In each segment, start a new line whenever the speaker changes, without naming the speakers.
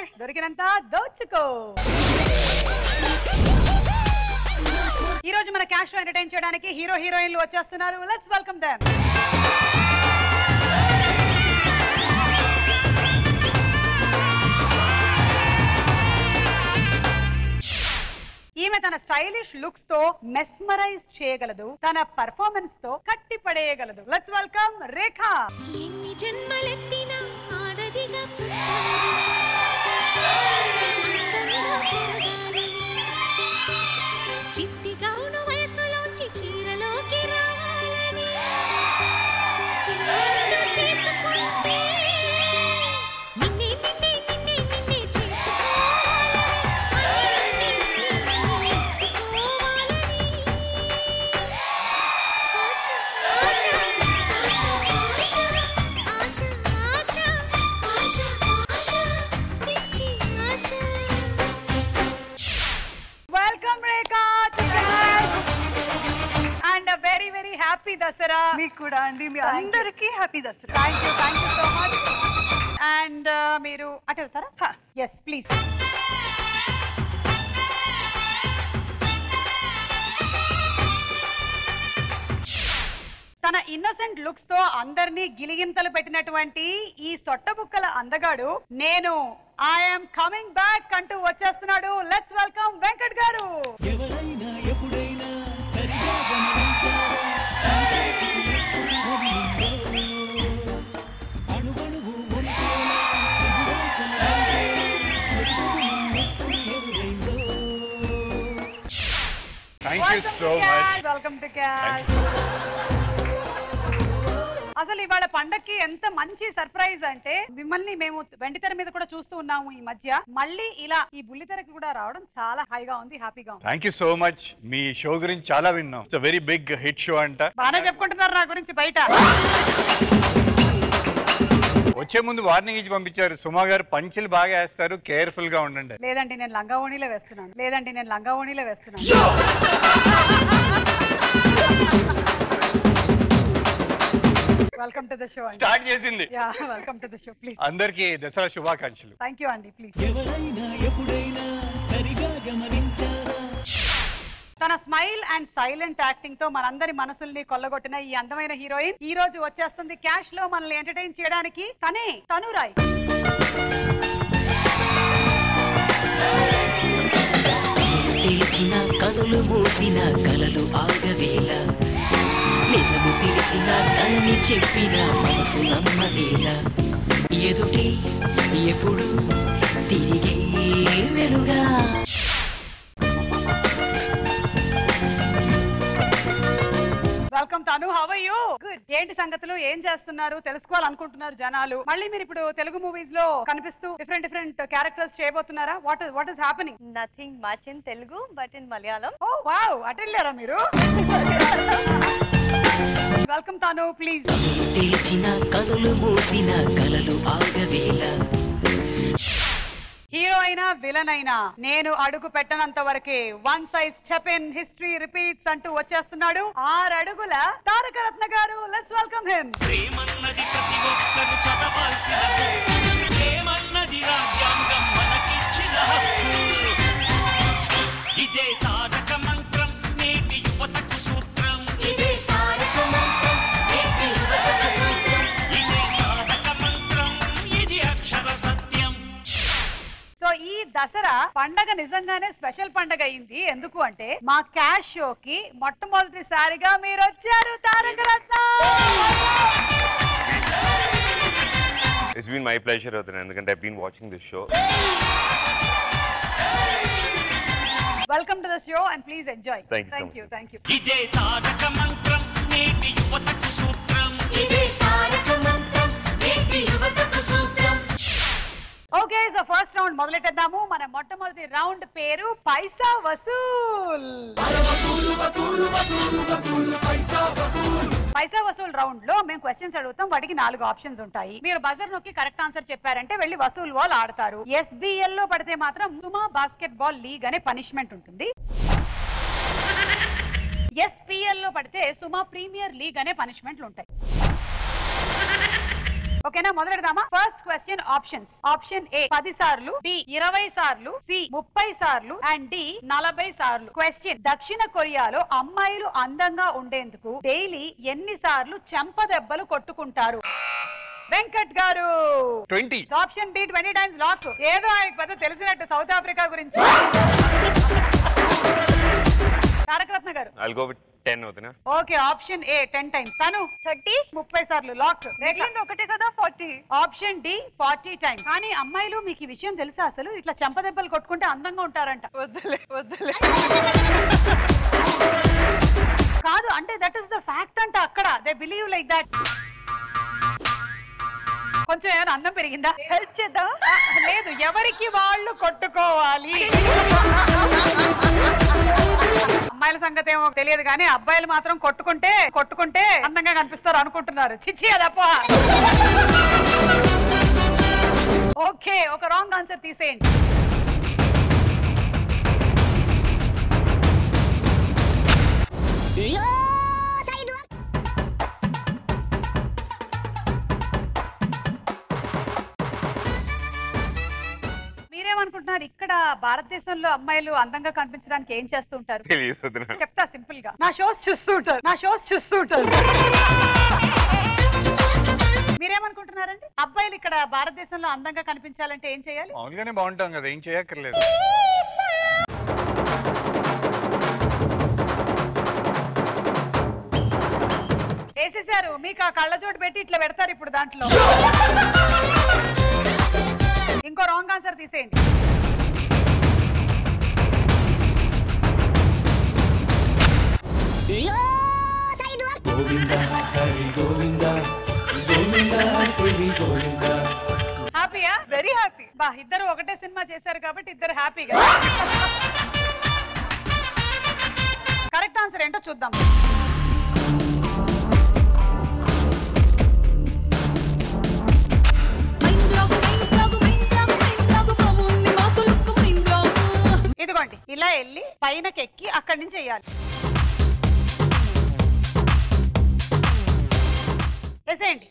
Cash దొరికినంత దోచుకో ఈ రోజు మన క్యాష్ లో ఎంటర్టైన్ చేయడానికి హీరో హీరోయిన్లు వచ్చేస్తున్నారు లెట్స్ వెల్కమ్ దెమ్ ఈమె తన స్టైలిష్ లుక్స్ తో మెస్మరైజ్ చేయగలదు తన పర్ఫార్మెన్స్ తో కట్టి పడేయగలదు లెట్స్ వెల్కమ్ రేఖా
ఎన్ని జన్మలెత్తిన ఆడదిగా పుట్టాలి. అందంగా పెరగాలని. చిట్టి గౌను వయసులోంచి చీరలోకి రావాలని నిన్ను చేసుకుంటే నిన్నే నిన్నే నిన్నే నిన్నే చేసుకోవాలని అన్నీ నిన్ను మెచ్చుకోవాలని ఆశ ఆశ ఆశ ఆశ ఆశ ఆశ ఆశ ఆశ పిచ్చి ఆశ
welcome Rekha and very very happy Dasara
మీకు కూడా అండి మీ అందరికీ happy Dasara
thank you thank you so much and మీరు అటు వెళ్తారా
హా.
ఎస్ ప్లీజ్ తన ఇన్నసెంట్ లుక్స్ తో అందరినీ గిలిగింతలు పెట్టినటువంటి ఈ సొట్టబుక్కల అందగాడు నేను ఐఎమ్ కమింగ్ బ్యాక్ అంటూ వచ్చేస్తున్నాడు లెట్స్ వెల్కమ్ వెంకట్ గారు
ఎవరైనా ఎప్పుడైనా సరిగా గమనించారా చంచలకిసి ఎప్పుడు మొదలుందో అణువణువు మురిసేలా చిగురాసన మెరిసేలా మెరుసుకు నిన్నెప్పుడు ఎదురైందో
thank you so much
welcome to Cash అసలు ఇవాళ పండక్కి ఎంత మంచి సర్ప్రైజ్ అంటే మిమ్మల్ని మేము వెండితెర మీద కూడా చూస్తూ ఉన్నాము ఈ మధ్య మళ్ళీ ఇలా ఈ బుల్లితెరకి కూడా రావడం చాలా హాయిగా ఉంది హ్యాపీగా ఉంది
థ్యాంక్ యూ సో మచ్ మీ షో గురించి చాలా విన్నాం it's very big hit show అంట
బాగానే చెప్పుకుంటున్నారు నా గురించి బయట
వచ్చే ముందు వార్నింగ్ ఇచ్చి పంపించారు సుమా గారు పంచులు బాగా వేస్తారు కేర్ఫుల్ గా ఉండండి
లేదండి నేను లంగా ఓణీలో వేస్తున్నాను లేదండి నేను లంగా ఓణీలో వేస్తున్నాను వెల్కమ్ టు ద షో అండి
స్టార్ట్ చేసింది
yeah welcome to the show please
అందరికీ దసరా శుభాకాంక్షలు
థ్యాంక్ యూ అండి ప్లీజ్
ఎవరైనా ఎప్పుడైనా సరిగా గమనించారా
తన స్మైల్ అండ్ సైలెంట్ యాక్టింగ్ తో మనందరి మనసుల్ని కొల్లగొట్టిన ఈ అందమైన హీరోయిన్ ఈ రోజు వచ్చేస్తుంది క్యాష్ లో మనల్ని ఎంటర్టైన్ చేయడానికి తనే తనురాయ్
తెలిచిన కనులు మూసిన కలలు ఆగవేల నిజము తెలిసిన తనని చెప్పిన మనసు నమ్మవేల ఎదుటే ఎప్పుడు తిరిగే వెలుగా
వెల్కమ్ తను హవ్ యూ గుడ్ ఏంటి సంగతులు ఏం చేస్తున్నారు తెలుసుకోవాలనుకుంటున్నారు జనాలు మళ్ళీ మీరు ఇప్పుడు తెలుగు మూవీస్ లో కనిపిస్తూ డిఫరెంట్ డిఫరెంట్ క్యారెక్టర్స్ చేయబోతున్నారా what what is happening
nothing much in Telugu but in Malayalam
oh wow అటు వెళ్ళారా మీరు వెల్కమ్ తాను ప్లీజ్
తెలిచిన కనులు మూసిన కలలు ఆగవేల
హీరో అయినా విలన్ అయినా నేను అడుగు పెట్టనంత వరకే one size step in history repeats అంటూ వచ్చేస్తున్నాడు ఆరు అడుగుల తారక రత్న గారు లెట్స్ వెల్కమ్ హిమ్
ప్రేమన్నది ప్రతి ఒక్కరు చదవాల్సిన ప్రేమన్నది రాజ్యాంగం మనకిచ్చిన హక్కు ఇదే తారక మంత్రం నేటి యువతకు సూత్రం
ఇదే తారక మంత్రం నేటి యువతకు సూత్రం
ఇదే తారక మంత్రం ఇది అక్షర సత్యం
సో ఈ దసరా పండగ నిజంగానే స్పెషల్ పండగ అయింది ఎందుకు అంటే మా క్యాష్ షోకి మొట్టమొదటిసారిగా మీరు వచ్చారు తారక రత్న
It's been my pleasure, Ratan, ఎందుకంటే I've been watching this show.
Welcome to the show and please enjoy
Thank you so
thank
much.
You thank you
ఇదే తారక మంత్రం నేటి యువతకు సూత్రం
ఇదే తారక మంత్రం నేటి యువతకు సూత్రం
ఓకే సో ఫస్ట్ రౌండ్ మొదలెట్టేద్దాము మన మొట్టమొదటి రౌండ్ పేరు పైసా వసూల్ పైసా వసూల్ రౌండ్ లో మేము క్వశ్చన్స్ అడుగుతాం వాటికి నాలుగు ఆప్షన్స్ ఉంటాయి మీరు బజర్ నొక్కి కరెక్ట్ ఆన్సర్ చెప్పారంటే వెళ్ళి వసూల్ వాల్ ఆడతారు ఎస్బిఎల్ లో పడితే మాత్రం సుమా బాస్కెట్ బాల్ లీగ్ అనే పనిష్మెంట్ ఉంటుంది ఎస్పిఎల్ లో పడితే సుమా ప్రీమియర్ లీగ్ అనే పనిష్మెంట్లు ఉంటాయి ఓకేనా మొదలెడదామా first question options option A పది సార్లు బి ఇరవై సార్లు సి ముప్పై సార్లు అండ్ డి నలభై సార్లు క్వశ్చన్ దక్షిణ కొరియాలో అమ్మాయిలు అందంగా ఉండేందుకు డైలీ ఎన్ని సార్లు చెంప దెబ్బలు కొట్టుకుంటారు వెంకట్ గారు
twenty
option B twenty times lock ఏదో ఆయనకు పెద్ద తెలిసినట్టు సౌత్ ఆఫ్రికా గురించి తారకరత్న గారు
I'll go with 10 వదిన
okay option A ten times తను థర్టీ ముప్పై సార్లు లాక్
మిగిలింది ఒకటే కదా forty
option D forty times కానీ అమ్మాయిలు మీకు ఈ విషయం తెలుసా అసలు ఇట్లా చెంపదెబ్బలు కొట్టుకుంటే అందంగా ఉంటారంట
వద్దులే వద్దులే
కాదు అంటే దట్ ఇస్ ద ఫ్యాక్ట్ అంట అక్కడ దే బిలీవ్ లైక్ దట్ కొంచెం ఏమైనా అందం పెరిగిందా
హెల్ప్ చేద్దాం
ఆ, లేదు ఎవరికి వాళ్ళు కొట్టుకోవాలి అమ్మాయిల సంగతి ఏమో తెలియదు కానీ అబ్బాయిలు మాత్రం కొట్టుకుంటే కొట్టుకుంటే అందంగా కనిపిస్తారు అనుకుంటున్నారు చిచ్చి అదప్ప ఓకే ఒక రాంగ్ ఆన్సర్ తీసేయండి మీరేమనుకుంటున్నారు ఇక్కడ భారతదేశంలో అమ్మాయిలు అందంగా కనిపించడానికి ఏం చేస్తూ ఉంటారు
తెలియదు వదిన
చెప్తా సింపుల్ గా నా షోస్ చూస్తూ ఉంటారు నా షోస్ చూస్తూ ఉంటారు మీరేమనుకుంటున్నారండి అబ్బాయిలు ఇక్కడ భారతదేశంలో అందంగా కనిపించాలంటే ఏం చేయాలి
మామూలుగానే బాగుంటాం కదా ఏం చేయక్కర్లేదు
వేసేసారు మీకు ఆ కళ్ళజోడు పెట్టి ఇట్లా పెడతారు ఇప్పుడు దాంట్లో ఇంకో రాంగ్ ఆన్సర్ తీసేయండి
గోవింద హరి గోవింద గోవింద శ్రీ గోవింద
హ్యాపీయా
వెరీ హ్యాపీ
బా ఇద్దరు ఒకటే సినిమా చేశారు కాబట్టి ఇద్దరు హ్యాపీగా కరెక్ట్ ఆన్సర్ ఏంటో చూద్దాం ఇదిగోండి ఇలా వెళ్ళి పైనకి ఎక్కి అక్కడి నుంచి వేయాలి వేసేయండి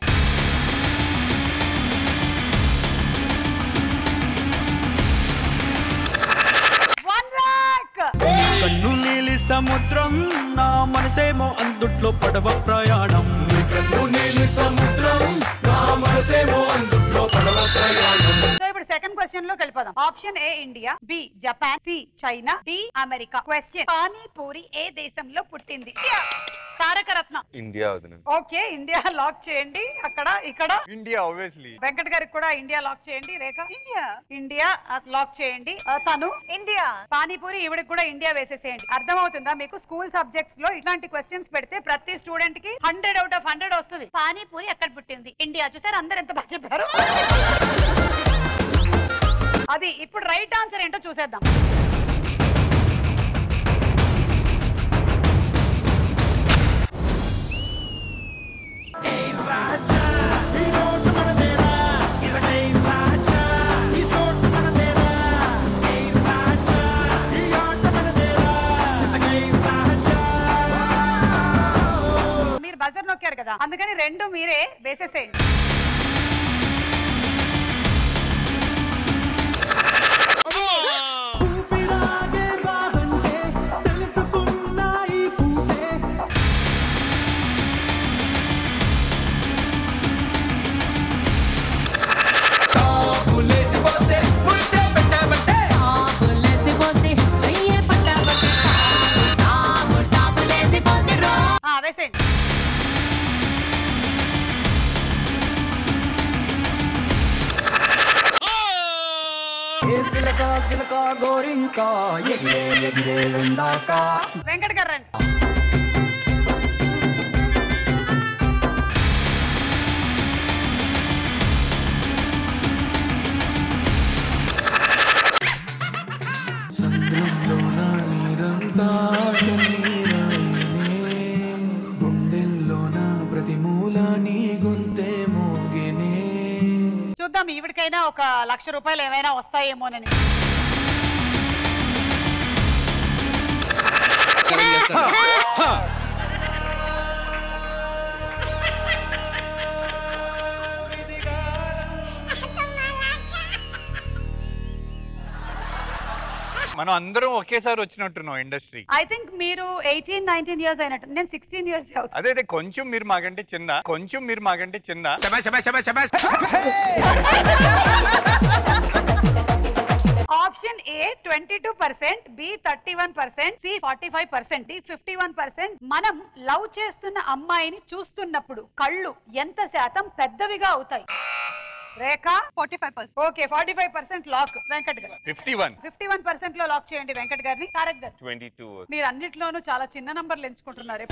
వన్ లాక్
కన్ను నీలి సముద్రం నా మనసేమో అందుట్లో పడవ ప్రయాణం కన్ను నీలి సముద్రం నా మనసేమో అందుట్లో పడవ ప్రయాణం
సో ఇప్పుడు సెకండ్ క్వశ్చన్ లోకి వెళ్ళిపోదాం option A India B Japan C China D America question panipuri ఏ దేశంలో పుట్టింది తారక రత్న
ఇండియా వదిన
ఓకే ఇండియా లాక్ చేయండి అక్కడ ఇక్కడ
ఇండియా ఆబ్వియస్లీ
వెంకట్ గారికి కూడా ఇండియా లాక్ చేయండి రేఖ ఇండియా ఇండియా లాక్ చేయండి ఆ, తను
ఇండియా
పానీపూరి ఈవిడికి కూడా ఇండియా వేసేసేయండి అర్థమవుతుందా మీకు స్కూల్ సబ్జెక్ట్స్ లో ఇట్లాంటి క్వశ్చన్స్ పెడితే ప్రతి స్టూడెంట్ కి హండ్రెడ్ అవుట్ ఆఫ్ హండ్రెడ్ వస్తుంది పానీపూరి ఎక్కడ పుట్టింది ఇండియా చూసారు అందరు ఎంత బాగా చెప్పారు అది ఇప్పుడు రైట్ ఆన్సర్ ఏంటో చూసేద్దాం మీరు బజర్ నొక్కారు కదా అందుకని రెండు మీరే వేసేసేయండి
ఊపిరాగే కాదంటే తెలుసుకున్నా ఈ పూసే లేసిపోతే ముట్టే పెట్టబట్టే
ఆ, వేసేయండి
ఏ సిలక సిలక గోరింకా ఎగిరే ఎగిరే ఉందాక
వెంకట్ గారు రండి
సంద్రంలోన నీరంతా కన్నీరాయనే గుండెల్లోన ప్రతి మూల నీ గొంతే మోగెనే
చూద్దాం ఈవిడికైనా ఒక లక్ష రూపాయలు ఏమైనా వస్తాయేమోనని
మనం అందరం ఒకేసారి వచ్చినట్టున్నాం ఇండస్ట్రీ
ఐ థింక్ మీరు ఎయిటీన్ నైన్టీన్ ఇయర్స్ అయినట్టు నేను సిక్స్టీన్ ఇయర్స్ అవుతుంది
అదే అదే కొంచెం మీరు మాకంటే చిన్న కొంచెం మీరు మాకంటే చిన్న
option A twenty two percent B thirty one percent C forty five percent D fifty one percent మనం లవ్ చేస్తున్న అమ్మాయిని చూస్తున్నప్పుడు కళ్ళు ఎంత శాతం పెద్దవిగా అవుతాయి Rekha
forty five percent
okay forty five percent lock Venkat garu
fifty one
fifty one percent లో లాక్ చేయండి వెంకట్ గారిని తారక్ గారు
ట్వంటీ టూ
మీరు అన్నిట్లోనూ చాలా చిన్న నంబర్లు ఎంచుకుంటున్నారు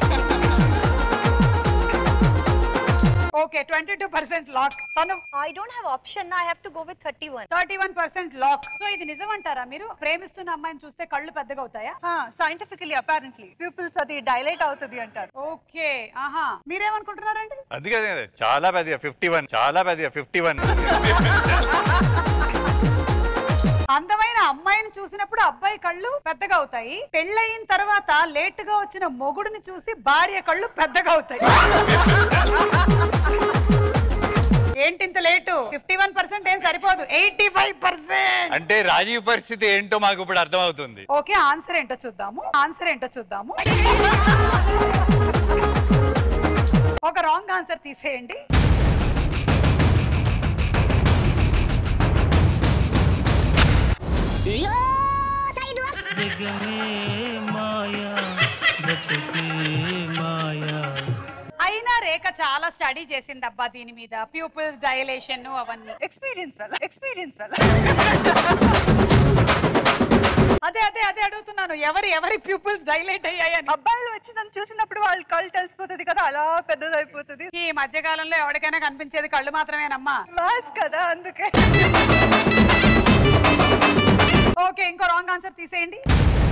okay twenty two percent lock తను
I don't have option I have to go with thirty one
thirty one percent lock so ఇది నిజం అంటారా మీరు ప్రేమిస్తున్న అమ్మాయిని చూస్తే కళ్ళు పెద్దగా అవుతాయా
సైంటిఫికలీ అపారెంట్లీ పీపుల్స్ అది డైలైట్ అవుతుంది అంటారు
ఓకే ఆహా మీరేమనుకుంటున్నారండి
అది కదా చాలా పెద్దగా ఫిఫ్టీ వన్ చాలా పెద్దగా ఫిఫ్టీ వన్
అందమైన అమ్మాయిని చూసినప్పుడు అబ్బాయి కళ్ళు పెద్దగా అవుతాయి పెళ్ళయిన తర్వాత లేట్ గా వచ్చిన మొగుడిని చూసి భార్య కళ్ళు పెద్దగా అవుతాయి ఏంటి ఇంత లేటు ఫిఫ్టీ వన్ పర్సెంట్ ఏం సరిపోదు ఎయిటీ ఫైవ్ పర్సెంట్
అంటే రాజీవ్ పరిస్థితి ఏంటో మాకు ఇప్పుడు అర్థమవుతుంది
ఓకే ఆన్సర్ ఏంటో చూద్దాము ఆన్సర్ ఏంటో చూద్దాము ఒక రాంగ్ ఆన్సర్ తీసేయండి అయినా రేఖ చాలా స్టడీ చేసింది అబ్బా దీని మీద ప్యూపుల్స్ డైలేషన్ అవన్నీ
ఎక్స్పీరియన్స్ వల్ల ఎక్స్పీరియన్స్ వల్ల
అదే అదే అదే అడుగుతున్నాను ఎవరి ఎవరి ప్యూపుల్స్ డైలైట్ అయ్యాయని
అబ్బాయిలు వచ్చి నన్ను చూసినప్పుడు వాళ్ళ కళ్ళు తెలిసిపోతుంది కదా అలా పెద్దదైపోతుంది
ఈ మధ్య కాలంలో ఎవరికైనా కనిపించేది కళ్ళు మాత్రమేనమ్మా
మాస్ కదా అందుకే
ఓకే ఇంకో రాంగ్ ఆన్సర్ తీసేయండి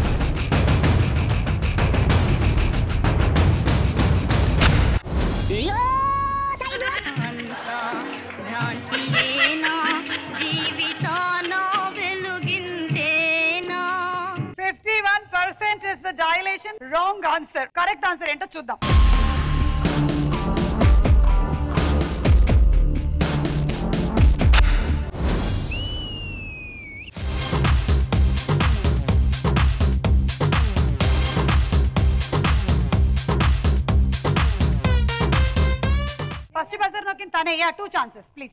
fifty one percent is the dilation wrong answer correct answer ఏంటో చూద్దాం ఫస్ట్ బజర్ నొక్కిన తనే yeah two chances please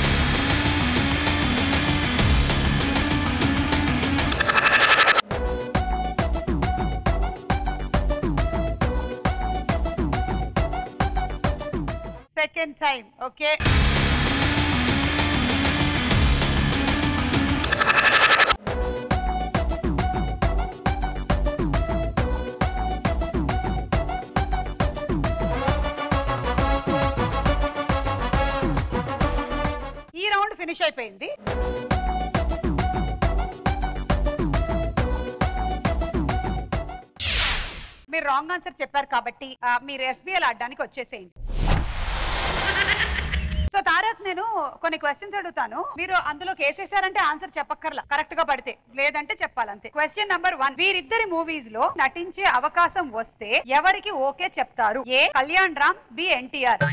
second time okay ఈ రౌండ్ ఫినిష్ అయిపోయింది మీరు రాంగ్ ఆన్సర్ చెప్పారు కాబట్టి ఆ, మీరు ఎస్బీఎల్ ఆడడానికి వచ్చేసేయండి సో తారక్ నేను కొన్ని క్వశ్చన్స్ అడుగుతాను మీరు అందులో కేసేసారంటే ఆన్సర్ చెప్పక్కర్లా కరెక్ట్ గా పడితే లేదంటే చెప్పాలంతే క్వశ్చన్ నంబర్ వన్ వీరిద్దరి మూవీస్ లో నటించే అవకాశం వస్తే ఎవరికి ఓకే చెప్తారు ఏ కళ్యాణ్ రామ్ బి ఎన్టీఆర్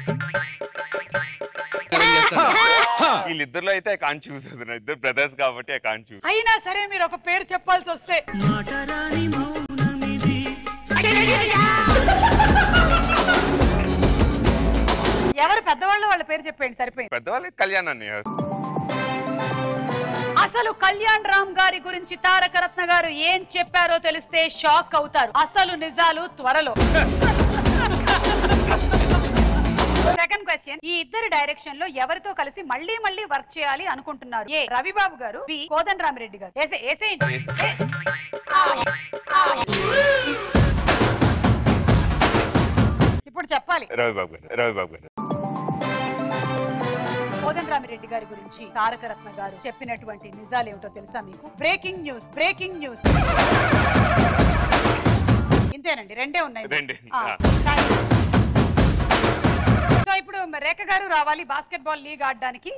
వీళ్ళిద్దరిలో అయితే ఐ కాన్ చూస్ ఇద్దరు బ్రదర్స్ కాబట్టి ఐ కాన్ చూస్
అయినా సరే మీరు ఒక పేరు చెప్పాల్సి వస్తే ఎవరు పెద్దవాళ్ళు వాళ్ళ పేరు చెప్పండి సరిపోయింది
పెద్దవాళ్ళకి కళ్యాణ్ అన్నయ్య
అసలు కళ్యాణ్ రామ్ గారి గురించి తారక రత్న గారు ఏం చెప్పారో తెలిస్తే షాక్ అవుతారు అసలు నిజాలు త్వరలో సెకండ్ క్వశ్చన్ ఈ ఇద్దరి డైరెక్షన్ లో ఎవరితో కలిసి మళ్ళీ మళ్ళీ వర్క్ చేయాలి అనుకుంటున్నారు ఏ రవిబాబు గారు బి కోదన్ రామిరెడ్డి గారు ఏసే- ఏసేయండి ఏ- ఆ, ఆ. ఇప్పుడు చెప్పాలి
రవిబాబు గారు రవిబాబు గారు
కోదన్ రామిరెడ్డి గారి గురించి తారక రత్న గారు చెప్పినటువంటి నిజాలు ఏమిటో తెలుసా మీకు బ్రేకింగ్ న్యూస్ బ్రేకింగ్ న్యూస్ ఇంతేనండి రెండే ఉన్నాయి
రెండే.
ఆ,
ఆ.
థాంక్స్. సో ఇప్పుడు రేఖ గారు రావాలి బాస్కెట్ బాల్ లీగ్ ఆడడానికి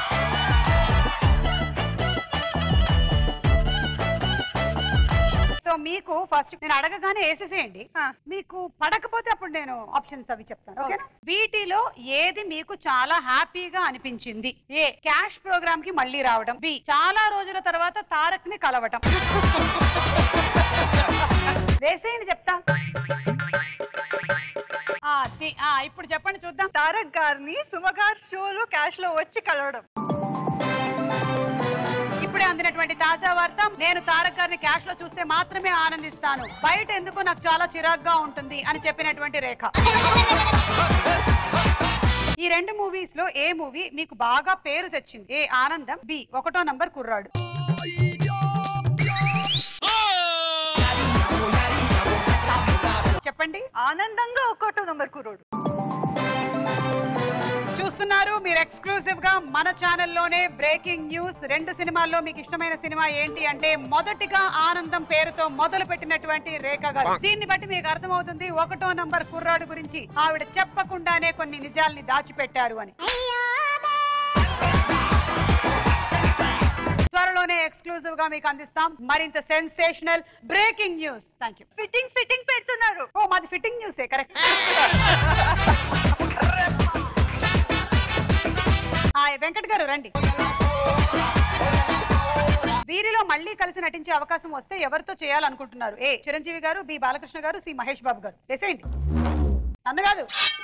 సో మీకు ఫస్ట్ నేను అడగగానే వేసేసేయండి
ఆ.
మీకు పడకపోతే అప్పుడు నేను ఆప్షన్స్ అవి చెప్తాను ఓకేనా వీటిలో ఏది మీకు చాలా హ్యాపీగా అనిపించింది ఏ క్యాష్ ప్రోగ్రామ్ కి మళ్ళీ రావడం బి చాలా రోజుల తర్వాత తారక్ ని కలవటం వేసేయండి చెప్తా ఆ, ది- ఆ, ఇప్పుడు చెప్పండి చూద్దాం
తారక్ గారిని సుమగార్ షోలో క్యాష్ లో వచ్చి కలవడం
ఇప్పుడే అందినటువంటి తాజా వార్త నేను తారక్ గారిని క్యాష్ లో చూస్తే మాత్రమే ఆనందిస్తాను బయట ఎందుకు నాకు చాలా చిరాగ్గా ఉంటుంది అని చెప్పినటువంటి రేఖ ఈ రెండు మూవీస్ లో ఏ మూవీ మీకు బాగా పేరు తెచ్చింది ఏ ఆనందం బి ఒకటో నంబర్ కుర్రాడు చెప్పండి
ఆనందంగా ఒకటో నంబర్ కురోడు
చూస్తున్నారు మీరు ఎక్స్క్లూసివ్ గా మన ఛానల్లోనే బ్రేకింగ్ న్యూస్ రెండు సినిమాల్లో మీకు ఇష్టమైన సినిమా ఏంటి అంటే మొదటిగా ఆనందం పేరుతో మొదలు పెట్టినటువంటి రేఖ గారు దీన్ని బట్టి మీకు అర్థమవుతుంది ఒకటో నంబర్ కుర్రాడు గురించి ఆవిడ చెప్పకుండానే కొన్ని నిజాల్ని దాచిపెట్టారు అని త్వరలోనే ఎక్స్క్లూజివ్ గా మీకు అందిస్తాం మరింత sensational breaking news thank you
fitting fitting పెడుతున్నారు
ఓ మాది ఫిట్టింగ్ న్యూసే కరెక్ట్ హాయ్ వెంకట్ గారు రండి వీరిలో మళ్ళీ కలిసి నటించే అవకాశం వస్తే ఎవరితో చేయాలనుకుంటున్నారు ఏ చిరంజీవి గారు బి బాలకృష్ణ గారు సి మహేష్ బాబు గారు వేసేయండి నన్ను కాదు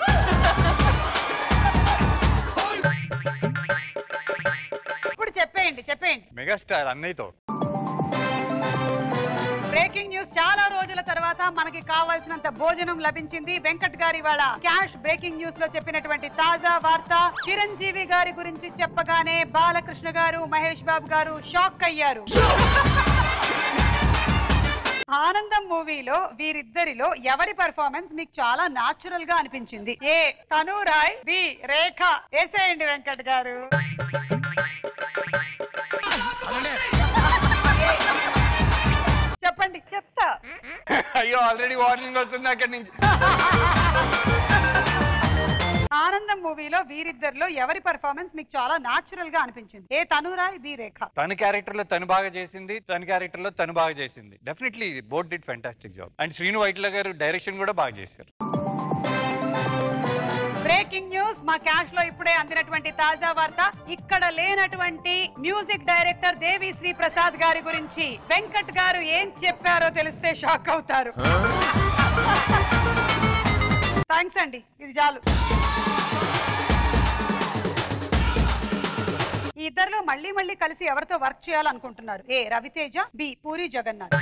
ఇప్పుడు చెప్పేయండి చెప్పేయండి
మెగాస్టార్ అన్నయ్యతో
బ్రేకింగ్ న్యూస్ చాలా రోజుల తర్వాత మనకి కావాల్సినంత భోజనం లభించింది వెంకట్ గారి వాళ్ళ క్యాష్ బ్రేకింగ్ న్యూస్ లో చెప్పినటువంటి తాజా వార్త చిరంజీవి గారి గురించి చెప్పగానే బాలకృష్ణ గారు మహేష్ బాబు గారు షాక్ అయ్యారు ఆనందం మూవీలో వీరిద్దరిలో ఎవరి పర్ఫార్మెన్స్ మీకు చాలా నాచురల్ గా అనిపించింది ఏ తను రాయ్ బి రేఖ వేసేయండి వెంకట్ గారు చెప్పండి
చెప్తా
అయ్యో ఆల్రెడీ వార్నింగ్ వస్తుంది అక్కడి నుంచి
ఆనందం మూవీలో వీరిద్దరిలో ఎవరి పర్ఫార్మెన్స్ మీకు చాలా నాచురల్ గా అనిపించింది ఏ తనురాయ్ బి రేఖ
తన క్యారెక్టర్ లో తను బాగా చేసింది తన క్యారెక్టర్ లో తను బాగా చేసింది definitely both did fantastic job and Srinu Vaitla garu direction కూడా బాగా చేశారు
బ్రేకింగ్ న్యూస్ మా క్యాష్ లో ఇప్పుడే అందినటువంటి తాజా వార్త ఇక్కడ లేనటువంటి మ్యూజిక్ డైరెక్టర్ దేవి శ్రీ ప్రసాద్ గారి గురించి వెంకట్ గారు ఏం చెప్పారో తెలిస్తే షాక్ అవుతారు థ్యాంక్స్ అండి ఇది చాలు ఈ ఇద్దరిలో మళ్ళీ మళ్ళీ కలిసి ఎవరితో వర్క్ చేయాలనుకుంటున్నారు ఏ రవితేజ బి పూరి జగన్నాథ్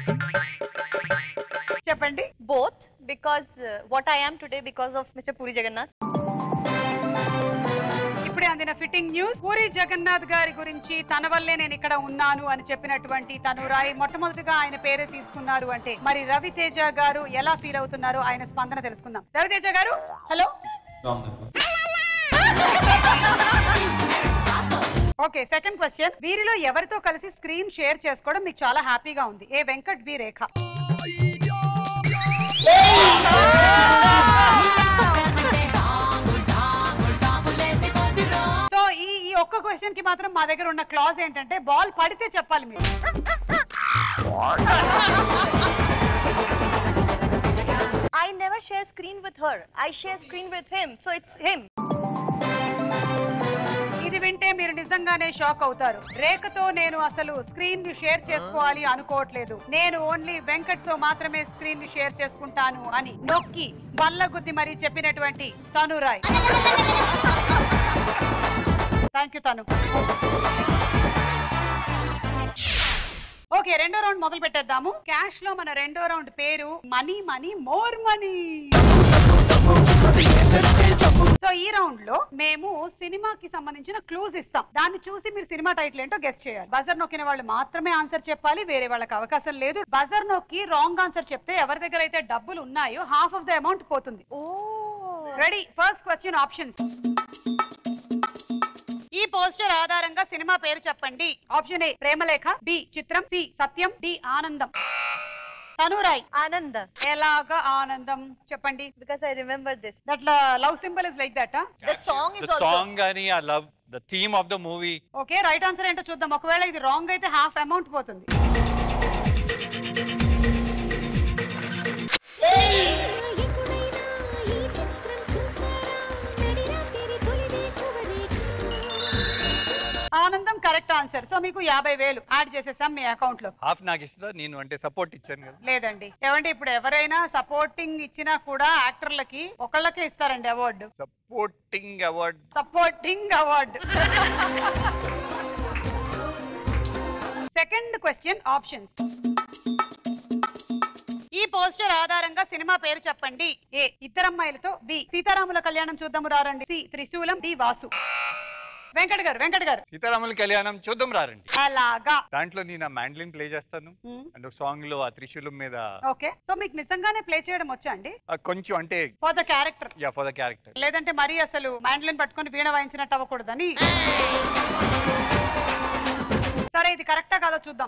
చెప్పండి
both because uh, what I am today because of Mr. Puri Jagannath.
ఇప్పుడే అందిన ఫిట్టింగ్ న్యూస్ పూరి జగన్నాథ్ గారి గురించి తన వల్లే నేను ఇక్కడ ఉన్నాను అని చెప్పినటువంటి తను రాయ్ మొట్టమొదటిగా ఆయన పేరే తీసుకున్నారు అంటే మరి రవితేజ గారు ఎలా ఫీల్ అవుతున్నారు ఆయన స్పందన తెలుసుకుందాం రవితేజ గారు హలో ఓకే సెకండ్ క్వశ్చన్ వీరిలో ఎవరితో కలిసి స్క్రీన్ షేర్ చేసుకోవడం మీకు చాలా హ్యాపీగా ఉంది A Venkat B Rekha so ఈ ఈ ఒక్క క్వశ్చన్ కి మాత్రం మా దగ్గర ఉన్న క్లాజ్ ఏంటంటే బాల్ పడితే చెప్పాలి మీరు
I never share screen with her. I share screen with him. So it's him.
ఇది వింటే మీరు నిజంగానే షాక్ అవుతారు రేఖతో నేను అసలు స్క్రీన్ ని షేర్ చేసుకోవాలి అనుకోవట్లేదు నేను ఓన్లీ వెంకట్ తో మాత్రమే స్క్రీన్ ని షేర్ చేసుకుంటాను అని నొక్కి బల్ల గుద్ది మరీ చెప్పినటువంటి Tanu Rai thank you Tanu okay రెండో రౌండ్ మొదలు పెట్టేద్దాము క్యాష్ లో మన రెండో రౌండ్ పేరు money money more money so ఈ రౌండ్ లో మేము సినిమాకి సంబంధించిన క్లూజ్ ఇస్తాం దాన్ని చూసి మీరు సినిమా టైటిల్ ఏంటో గెస్ట్ చేయాలి బజర్ నొక్కిన వాళ్ళు మాత్రమే ఆన్సర్ చెప్పాలి వేరే వాళ్ళకి అవకాశం లేదు బజర్ నొక్కి రాంగ్ ఆన్సర్ చెప్తే ఎవరి దగ్గర అయితే డబ్బులు ఉన్నాయో హాఫ్ ఆఫ్ ద అమౌంట్ పోతుంది రెడీ ఫస్ట్ క్వశ్చన్ ఆప్షన్స్ ఈ పోస్టర్ ఆధారంగా సినిమా పేరు చెప్పండి option A Premalekha B Chitram C Satyam D Anandam Tanu Rai
Ananda.
ఎలాగా ఆనందం చెప్పండి
Because I remember this.
That love symbol is like that
The song is
the
also.
Song కానీ ఆ love the theme of the movie
okay right answer ఏంటో చూద్దాం ఒకవేళ ఇది wrong అయితే హాఫ్ అమౌంట్ పోతుంది ఆనందం కరెక్ట్ ఆన్సర్ సో మీకు యాభై వేలు యాడ్ చేసేసాం మీ అకౌంట్ లో
హాఫ్ నాకు ఇస్తుందా నేను అంటే సపోర్ట్ ఇచ్చాను కదా
లేదండి ఏమంటే ఇప్పుడు ఎవరైనా సపోర్టింగ్ ఇచ్చినా కూడా యాక్టర్లకి ఒకళ్ళకే ఇస్తారండి award
supporting award
supporting award second question options ఈ పోస్టర్ ఆధారంగా సినిమా పేరు చెప్పండి ఏ ఇద్దరమ్మాయిలతో బి సీతారాముల కళ్యాణం చూద్దాము రారండి సి త్రిశూలం డి వాసు వెంకట్ గారు వెంకట్ గారు
సీతారాముల కళ్యాణం చూద్దాం రారండి
అలాగా
దాంట్లో నేను ఆ మ్యాండ్లిన్ ప్లే చేస్తాను అండ్ ఒక సాంగ్ లో ఆ త్రిశూలం మీద
ఓకే సో మీకు నిజంగానే ప్లే చేయడం వచ్చా అండి
ఆ కొంచెం అంటే
for the character
yeah for the character
లేదంటే మరీ అసలు మ్యాండ్లిన్ పట్టుకొని వీణ వాయించినట్టు అవ్వకూడదని సరే ఇది కరెక్టా కాదో చూద్దాం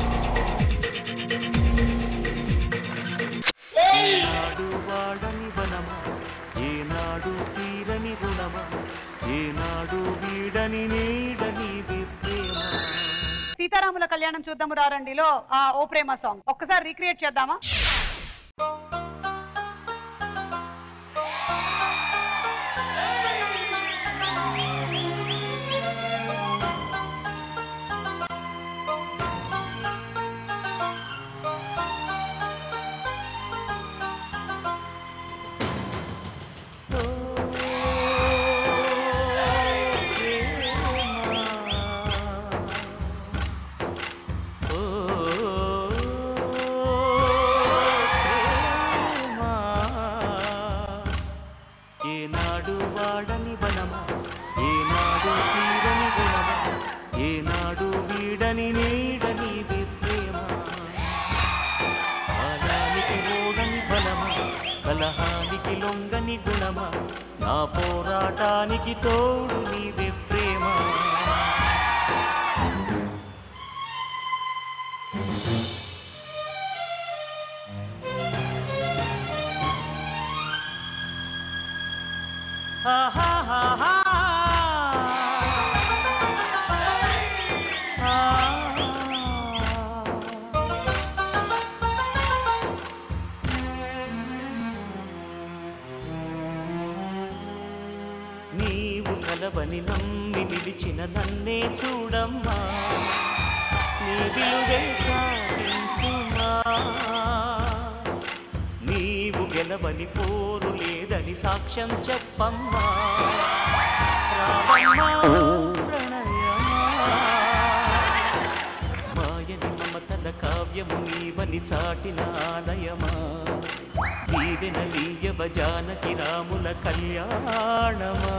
ఏనాడు వాడని వనమా ఏనాడు తీరని రుణమా ఏనాడు వీడని నీడని ప్రేమ
సీతారాముల కళ్యాణం చూద్దాము రారండిలో ఆ ఓ ప్రేమ సాంగ్ ఒక్కసారి రీక్రియేట్ చేద్దామా
ఏనాడు వాడని వనమా ఏనాడు తీరని గుణమా ఏనాడు వీడని నీడని ప్రేమ కాలానికి ఓడని బలమా కలహానికి లొంగని గుణమా నా పోరాటానికి తోడు నీవే ప్రేమ ఆహాహాహా. నీవు కలవని నమ్మి నిలిచిన నన్నే చూడమ్మా నీ విలువే చాటించుమా నీవు గెలవని పోరు లేదని సాక్ష్యం చెప్పమ్మా రావమ్మా ప్రణయమా మాయని మమతల కావ్యము నీవని చాటిన ఆలయమా దీవెన లీయవ జానకి రాముల కళ్యాణమా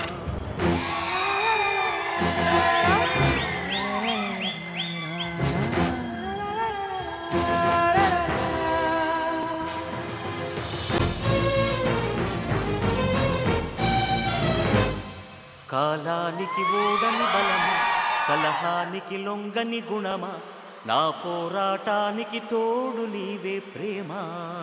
కాలానికి ఓడని బలమా కలహానికి లొంగని గుణమా నా పోరాటానికి తోడు నీవే ప్రేమా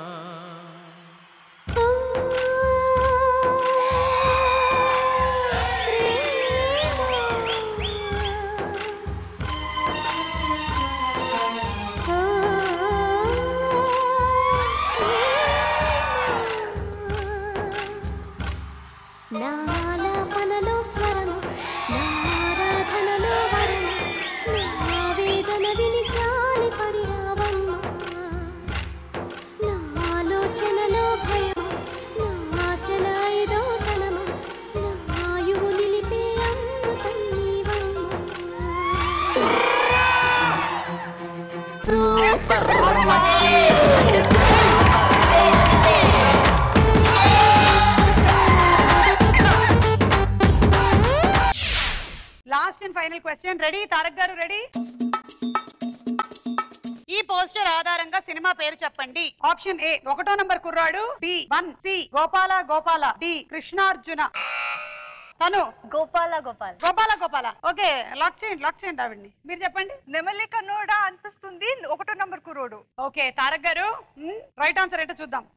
నాలాపనలో స్వరము నారాధనలో వరము నా వేదన విని జాలి పడి రావమ్మ నా ఆలోచనలో భయము నా ఆశల ఐదో తనము నా ఆయువు నిలిపే అమృతం నీవమ్మ
సూపర్ మచ్చి
last and final question ready Tarak garu ready ఈ పోస్టర్ ఆధారంగా సినిమా పేరు చెప్పండి ఆప్షన్ ఏ Okato number Kurradu B one C Gopala Gopala D Krishnarjuna తను
గోపాల గోపాల్
గోపాల గోపాల ఓకే లాక్ చేయండి లాక్ చేయండి ఆవిడ్ని మీరు చెప్పండి
నెమలి కన్నోడా అనిపిస్తుంది ఒకటో నంబర్ కురోడు
ఓకే తారక్ గారు రైట్ ఆన్సర్ ఏంటో చూద్దాం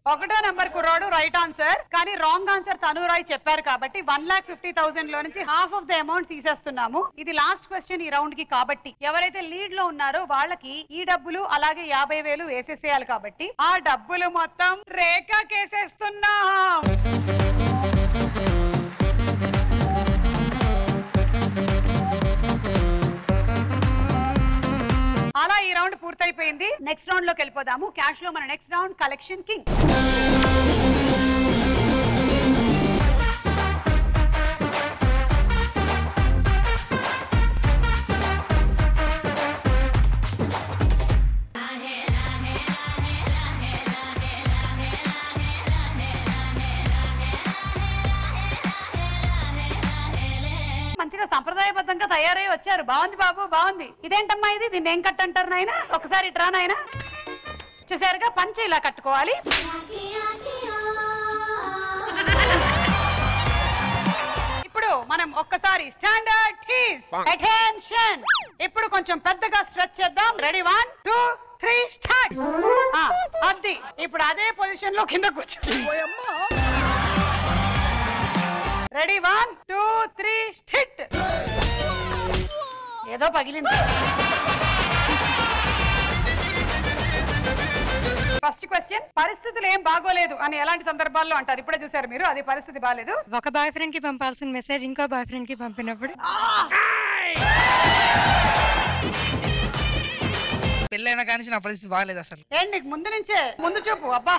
Okato number Kurradu right answer కానీ రాంగ్ ఆన్సర్ తనురాయ్ చెప్పారు కాబట్టి వన్ లాక్ ఫిఫ్టీ థౌసండ్ లో నుంచి హాఫ్ ఆఫ్ ద అమౌంట్ తీసేస్తున్నాము ఇది లాస్ట్ క్వశ్చన్ ఈ రౌండ్ కి కాబట్టి ఎవరైతే లీడ్ లో ఉన్నారో వాళ్ళకి ఈ డబ్బులు అలాగే యాభై వేలు వేసేసేయాలి కాబట్టి ఆ డబ్బులు మొత్తం రేఖ కేసేస్తున్నాం అలా ఈ రౌండ్ పూర్తయిపోయింది నెక్స్ట్ రౌండ్ లోకి వెళ్ళిపోదాము క్యాష్ లో మన నెక్స్ట్ రౌండ్ కలెక్షన్ కింగ్ మంచిగా సంప్రదాయబద్ధంగా తయారై వచ్చారు బాగుంది బాబు బాగుంది ఇదేంటమ్మా ఇది దీన్ని ఏం కట్ అంటారు నాయన ఒకసారి ఇట్రా నాయన చూసారుగా పంచి ఇలా కట్టుకోవాలి ఇప్పుడు మనం ఒక్కసారి స్టాండర్డ్ టీస్ అటెన్షన్ ఇప్పుడు కొంచెం పెద్దగా స్ట్రెచ్ చేద్దాం ready one two three start అది ఇప్పుడు అదే పొజిషన్ లో కింద కూర్చో ready one two three start ఏదో పగిలింది ఫస్ట్ క్వశ్చన్ పరిస్థితులు ఏం బాగోలేదు అని ఎలాంటి సందర్భాల్లో అంటారు ఇప్పుడే చూసారు మీరు అది పరిస్థితి బాగాలేదు
ఒక బాయ్ ఫ్రెండ్ కి పంపాల్సిన మెసేజ్ ఇంకో బాయ్ ఫ్రెండ్ కి పంపినప్పుడు
పెళ్ళైనా కానీ నా పరిస్థితి బాగాలేదు అసలు
ఏంటి నీకు ముందు నుంచే ముందు చూపు అబ్బా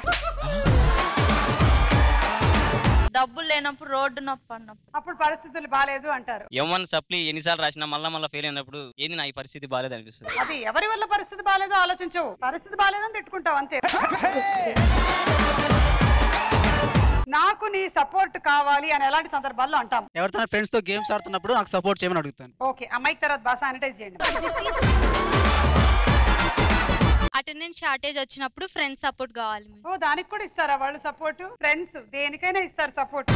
డబ్బులు లేనప్పుడు రోడ్డు నొప్పి అన్నప్పుడు
అప్పుడు పరిస్థితులు బాగాలేదు అంటారు
ఎం సప్లీ ఎన్నిసార్లు రాసినా మళ్ళా మళ్ళీ ఫెయిల్ అయినప్పుడు ఏంది నా ఈ పరిస్థితి బాగాలేదు అనిపిస్తుంది
అది ఎవరి వల్ల పరిస్థితి బాగాలేదో ఆలోచించవు పరిస్థితి బాగాలేదని తిట్టుకుంటావు అంతే నాకు నీ సపోర్ట్ కావాలి అని ఎలాంటి సందర్భాల్లో అంటాం
ఎవరితో ఫ్రెండ్స్ తో గేమ్స్ ఆడుతున్నప్పుడు నాకు సపోర్ట్ చేయమని అడుగుతాను
ఓకే అమ్మాయికి తర్వాత బాగా శానిటైజ్ చేయండి
అటెండెన్స్ షార్టేజ్ వచ్చినప్పుడు ఫ్రెండ్స్ సపోర్ట్ కావాలి
ఓ దానికి కూడా ఇస్తారా వాళ్ళు సపోర్ట్ ఫ్రెండ్స్ దేనికైనా ఇస్తారు సపోర్ట్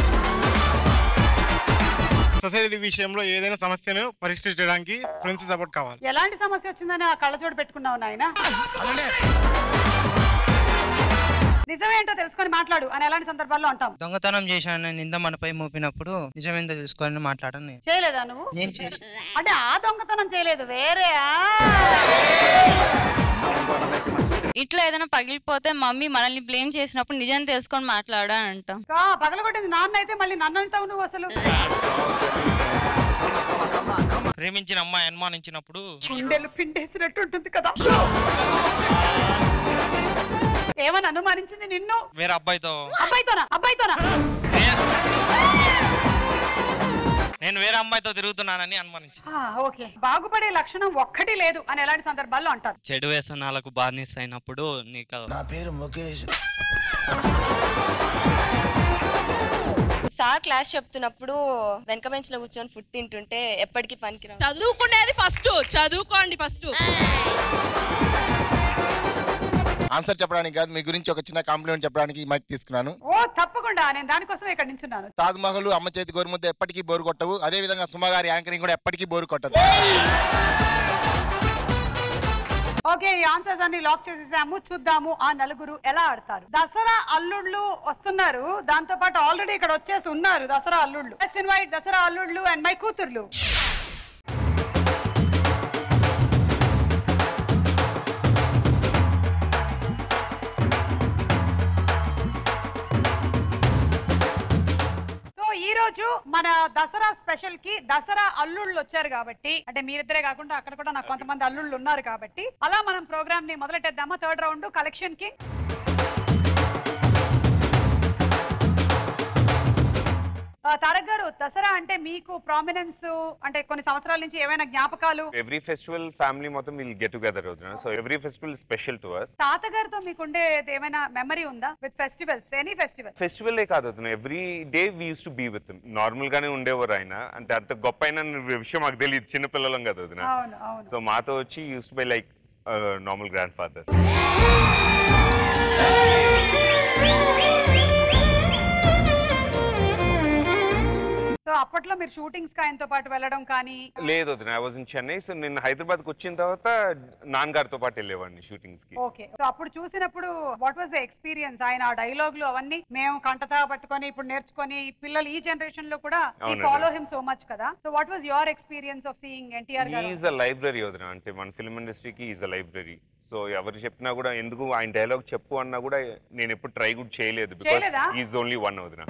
సొసైటీ విషయంలో ఏదైనా సమస్యను పరిష్కరించడానికి ఫ్రెండ్స్ సపోర్ట్ కావాలి
ఎలాంటి సమస్య వచ్చిందని ఆ కళ్ళజోడు పెట్టుకున్నావు నాయన నిజమేంటో తెలుసుకొని మాట్లాడు అని ఎలాంటి సందర్భాల్లో అంటాం
దొంగతనం చేశానని నింద మనపై మోపినప్పుడు నిజమేందో తెలుసుకొని మాట్లాడని
చేయలేదా నువ్వు
నేను చేసి
అంటే ఆ దొంగతనం చేయలేదు వేరే ఆ?
ఇంట్లో ఏదైనా పగిలిపోతే మమ్మీ మనల్ని బ్లేమ్ చేసినప్పుడు నిజం తెలుసుకొని మాట్లాడు అని అంటాం
కా పగలగొట్టింది నాన్న అయితే మళ్ళీ నన్ను అంటావు నువ్వు అసలు
ప్రేమించిన అమ్మాయి అనుమానించినప్పుడు
గుండెలు పిండేసినట్టు ఉంటుంది కదా ఏమని అనుమానించింది నిన్ను
వేరే అబ్బాయితో
అబ్బాయితోనా అబ్బాయితోనా
నేను వేరే అమ్మాయితో తిరుగుతున్నానని అనుమానించింది
ఆ, ఓకే బాగుపడే లక్షణం ఒక్కటి లేదు అని ఎలాంటి సందర్భాల్లో అంటారు
చెడు వ్యసనాలకు బానిస అయినప్పుడు నీకు
నా పేరు ముఖేష్
సార్ క్లాస్ చెప్తున్నప్పుడు వెనక బెంచ్ లో కూర్చొని ఫుడ్ తింటుంటే ఎప్పటికీ పనికిరా
చదువుకునేది ఫస్ట్ చదువుకోండి ఫస్ట్
ఆన్సర్ చెప్పడానికి కాదు మీ గురించి ఒక చిన్న కాంప్లిమెంట్ చెప్పడానికి ఈ మైక్ తీసుకున్నాను
ఓ తప్పకుండా నేను దానికోసమే ఇక్కడ నించున్నాను
తాజ్ మహల్ అమ్మ చేతి గోరుముద్ద ఎప్పటికీ బోరు కొట్టవు అదే విధంగా సుమ గారి యాంకరింగ్ కూడా ఎప్పటికీ బోరు కొట్టదు
ఓకే ఈ ఆన్సర్స్ అన్ని లాక్ చేసేసాము చూద్దాము ఆ నలుగురు ఎలా ఆడతారు దసరా అల్లుళ్ళు వస్తున్నారు దాంతో పాటు ఆల్రెడీ ఇక్కడ వచ్చేసి ఉన్నారు దసరా అల్లుళ్ళు లెట్స్ ఇన్వైట్ దసరా అల్లుళ్ళు అండ్ మై కూతుర్లు సో ఈ రోజు మన దసరా స్పెషల్ కి దసరా అల్లుళ్ళు వచ్చారు కాబట్టి అంటే మీరిద్దరే కాకుండా అక్కడ కూడా నాకు కొంతమంది అల్లుళ్ళు ఉన్నారు కాబట్టి అలా మనం ప్రోగ్రామ్ ని మొదలెట్టేద్దామా థర్డ్ రౌండ్ కలెక్షన్ కి ఆ, తారక్ గారు దసరా అంటే మీకు ప్రామినెన్స్ అంటే కొన్ని సంవత్సరాల నుంచి ఏమైనా జ్ఞాపకాలు
ఎవ్రీ ఫెస్టివల్ ఫ్యామిలీ మొత్తం విల్ గెట్ టుగెదర్ అవుతున్నా so every festival special to us
తాతగారితో మీకుండే ఏమైనా మెమరీ ఉందా with festivals any festival
festival కాదు అవుతున్నా every day we used to be with normal గానే ఉండేవారు ఆయన అంటే అంత గొప్ప అయిన విషయం మాకు తెలియదు చిన్న పిల్లలం కదా వదిన
అవును అవును
సో మాతో వచ్చి used to be like normal grandfather
so అప్పట్లో మీరు షూటింగ్స్ కి ఆయనతో పాటు వెళ్ళడం కానీ
లేదు వదిన I was in Chennai so నేను హైదరాబాద్కి వచ్చిన తర్వాత నాన్నగారితో పాటు వెళ్ళేవాడిని షూటింగ్స్ కి
ఓకే సో అప్పుడు చూసినప్పుడు వాట్ వాజ్ ద ఎక్స్పీరియన్స్ ఆయన ఆ డైలాగులు అవన్నీ మేము కంటతా పట్టుకొని ఇప్పుడు నేర్చుకొని పిల్లలు ఈ జనరేషన్ లో కూడా
అవునండి.
ఫాలో హిమ్ సో మచ్ కదా so what was your experience of seeing NTR garu
is a library వదిన అంటే మన ఫిల్మ్ ఇండస్ట్రీకి ఈజ్ అ లైబ్రరీ సో ఎవరు చెప్పినా కూడా ఎందుకు ఆయన డైలాగ్ చెప్పు అన్నా కూడా నేను ఎప్పుడు ట్రై కూడా చేయలేదు బికాస్
చేయలేదా?
ఈజ్ ఓన్లీ వన్ వదిన